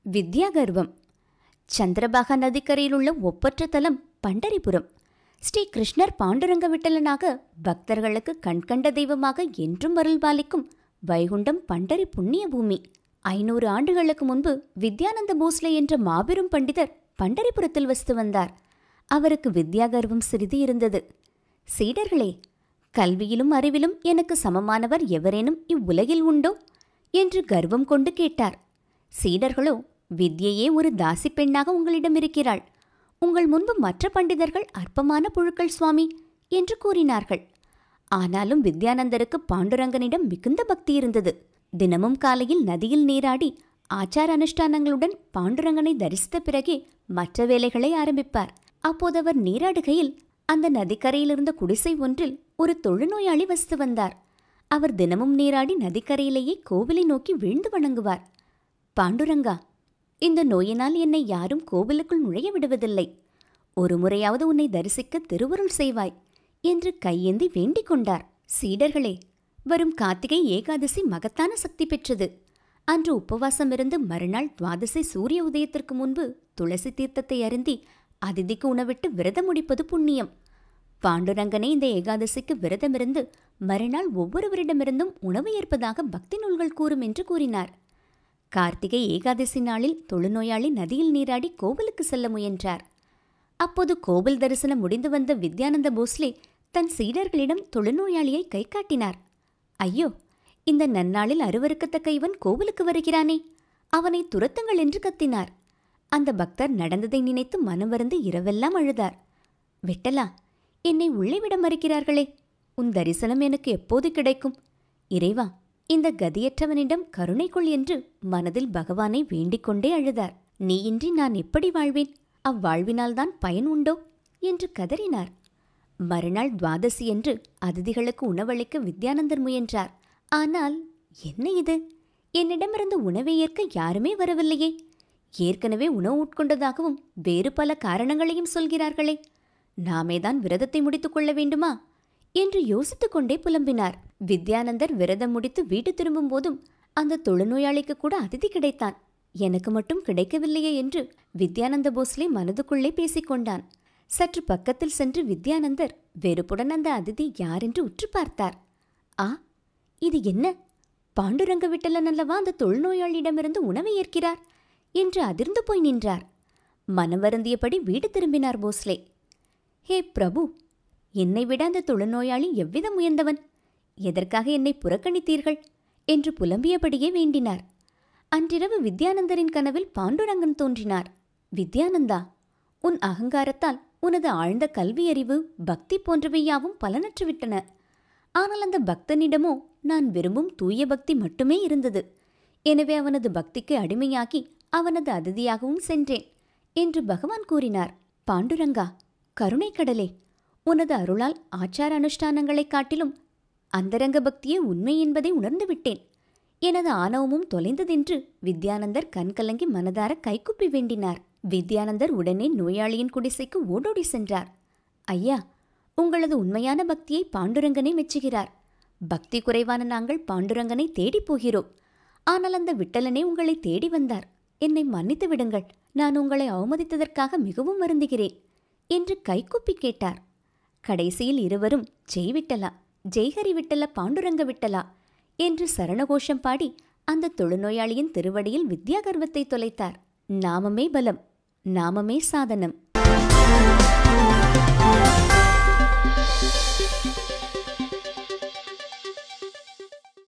வித்யாகர்வம் சந்திரபாகா நதிக்கரையில் உள்ள ஒப்பற்ற தலம் பண்டரிபுரம் ஸ்ரீ கிருஷ்ணர் பாண்டுரங்க விட்டலனாக பக்தர்களுக்கு கண்கண்ட தெய்வமாக என்றும் அருள் பாலிக்கும் வைகுண்டம் பண்டரி புண்ணிய பூமி ஐநூறு ஆண்டுகளுக்கு முன்பு வித்யானந்த போஸ்லே என்ற மாபெரும் பண்டிதர் பண்டரிபுரத்தில் வசித்து வந்தார் அவருக்கு வித்யாகர்வம் சிறிது இருந்தது சீடர்களே கல்வியிலும் அறிவிலும் எனக்கு சமமானவர் எவரேனும் இவ்வுலகில் உண்டோ என்று கர்வம் கொண்டு கேட்டார் சீடர்களோ வித்யையே ஒரு தாசி பெண்ணாக உங்களிடம் இருக்கிறாள் உங்கள் முன்பு மற்ற பண்டிதர்கள் அற்பமான புழுக்கள் சுவாமி என்று கூறினார்கள் ஆனாலும் வித்யானந்தருக்கு பாண்டுரங்கனிடம் மிகுந்த பக்தி இருந்தது தினமும் காலையில் நதியில் நீராடி ஆச்சார அனுஷ்டானங்களுடன் பாண்டுரங்கனை தரிசித்த பிறகே மற்ற வேலைகளை ஆரம்பிப்பார் அப்போது அவர் நீராடுகையில் அந்த நதிக்கரையிலிருந்த குடிசை ஒன்றில் ஒரு தொழுநோயாளி வசித்து வந்தார் அவர் தினமும் நீராடி நதிக்கரையிலேயே கோவிலை நோக்கி வீழ்ந்து வணங்குவார் பாண்டுரங்கா இந்த நோயினால் என்னை யாரும் கோவிலுக்குள் நுழைய விடுவதில்லை ஒரு முறையாவது உன்னை தரிசிக்க திருவருள் செய்வாய் என்று கையேந்தி வேண்டிக் கொண்டார் சீடர்களே வரும் கார்த்திகை ஏகாதசி மகத்தான சக்தி பெற்றது அன்று உபவாசம் இருந்து மறுநாள் துவாதசி சூரிய உதயத்திற்கு முன்பு துளசி தீர்த்தத்தை அருந்தி அதிதிக்கு உணவிட்டு விரதம் முடிப்பது புண்ணியம் பாண்டுரங்கனே இந்த ஏகாதசிக்கு விரதமிருந்து மறுநாள் ஒவ்வொருவரிடமிருந்தும் உணவு ஏற்பதாக பக்தி நூல்கள் கூறும் என்று கூறினார் கார்த்திகை ஏகாதசி நாளில் தொழுநோயாளி நதியில் நீராடி கோவிலுக்கு செல்ல முயன்றார் அப்போது கோவில் தரிசனம் முடிந்து வந்த வித்யானந்த போஸ்லே தன் சீடர்களிடம் தொழுநோயாளியை கை காட்டினார் ஐயோ இந்த நன்னாளில் அருவருக்கத்தக்க இவன் கோவிலுக்கு வருகிறானே அவனை துரத்துங்கள் என்று கத்தினார் அந்த பக்தர் நடந்ததை நினைத்து மனம் வருந்தி இரவெல்லாம் அழுதார் விட்டலா என்னை உள்ளே விட மறுக்கிறார்களே உன் தரிசனம் எனக்கு எப்போது கிடைக்கும் இறைவா இந்த கதியற்றவனிடம் கருணை கொள் என்று மனதில் பகவானை வேண்டிக் கொண்டே அழுதார் நீயின்றி நான் எப்படி வாழ்வேன் அவ்வாழ்வினால்தான் பயன் உண்டோ என்று கதறினார் மறுநாள் துவாதசி என்று அதிதிகளுக்கு உணவளிக்க வித்யானந்தர் முயன்றார் ஆனால் என்ன இது என்னிடமிருந்து உணவை ஏற்க யாருமே வரவில்லையே ஏற்கனவே உணவு உட்கொண்டதாகவும் வேறு பல காரணங்களையும் சொல்கிறார்களே நாமேதான் விரதத்தை முடித்துக் கொள்ள வேண்டுமா என்று யோசித்துக் கொண்டே புலம்பினார் வித்யானந்தர் விரதம் முடித்து வீட்டு திரும்பும் போதும் அந்த தொழுநோயாளிக்கு கூட அதிதி கிடைத்தான் எனக்கு மட்டும் கிடைக்கவில்லையே என்று வித்யானந்த போஸ்லே மனதுக்குள்ளே பேசிக்கொண்டான் சற்று பக்கத்தில் சென்று வித்யானந்தர் வெறுப்புடன் அந்த அதிதி யாரென்று உற்று பார்த்தார் ஆ இது என்ன பாண்டுரங்க விட்டலன் அல்லவா அந்த தொழுநோயாளியிடமிருந்து உணவை ஏற்கிறார் என்று அதிர்ந்து போய் நின்றார் மனம் வருந்தியபடி வீடு திரும்பினார் போஸ்லே ஹே பிரபு என்னை விட அந்த தொழுநோயாளி எவ்விதம் உயர்ந்தவன் எதற்காக என்னை புறக்கணித்தீர்கள் என்று புலம்பியபடியே வேண்டினார் அன்றிரவு வித்யானந்தரின் கனவில் பாண்டுரங்கன் தோன்றினார் வித்யானந்தா உன் அகங்காரத்தால் உனது ஆழ்ந்த கல்வியறிவு பக்தி போன்றவை யாவும் பலனற்றுவிட்டன ஆனால் அந்த பக்தனிடமோ நான் விரும்பும் தூய பக்தி மட்டுமே இருந்தது எனவே அவனது பக்திக்கு அடிமையாகி அவனது அதிதியாகவும் சென்றேன் என்று பகவான் கூறினார் பாண்டுரங்கா கருணை கடலே உனது அருளால் ஆச்சார அனுஷ்டானங்களைக் காட்டிலும் அந்தரங்க பக்தியே உண்மை என்பதை உணர்ந்து விட்டேன் எனது ஆணவமும் தொலைந்ததென்று வித்யானந்தர் கண்கலங்கி மனதார கைக்குப்பி வேண்டினார் வித்யானந்தர் உடனே நோயாளியின் குடிசைக்கு ஓடோடி சென்றார் ஐயா உங்களது உண்மையான பக்தியை பாண்டுரங்கனே மெச்சுகிறார் பக்தி குறைவான நாங்கள் பாண்டுரங்கனை தேடிப் போகிறோம் ஆனால் அந்த விட்டலனே உங்களை தேடி வந்தார் என்னை மன்னித்து விடுங்கள் நான் உங்களை அவமதித்ததற்காக மிகவும் வருந்துகிறேன் என்று கைக்குப்பி கேட்டார் கடைசியில் இருவரும் ஜெய் விட்டலா ஜெய்ஹரி விட்டல பாண்டுரங்க விட்டலா என்று சரணகோஷம் பாடி அந்த தொழுநோயாளியின் திருவடியில் வித்யாகர்வத்தை தொலைத்தார் நாமமே பலம் நாமமே சாதனம்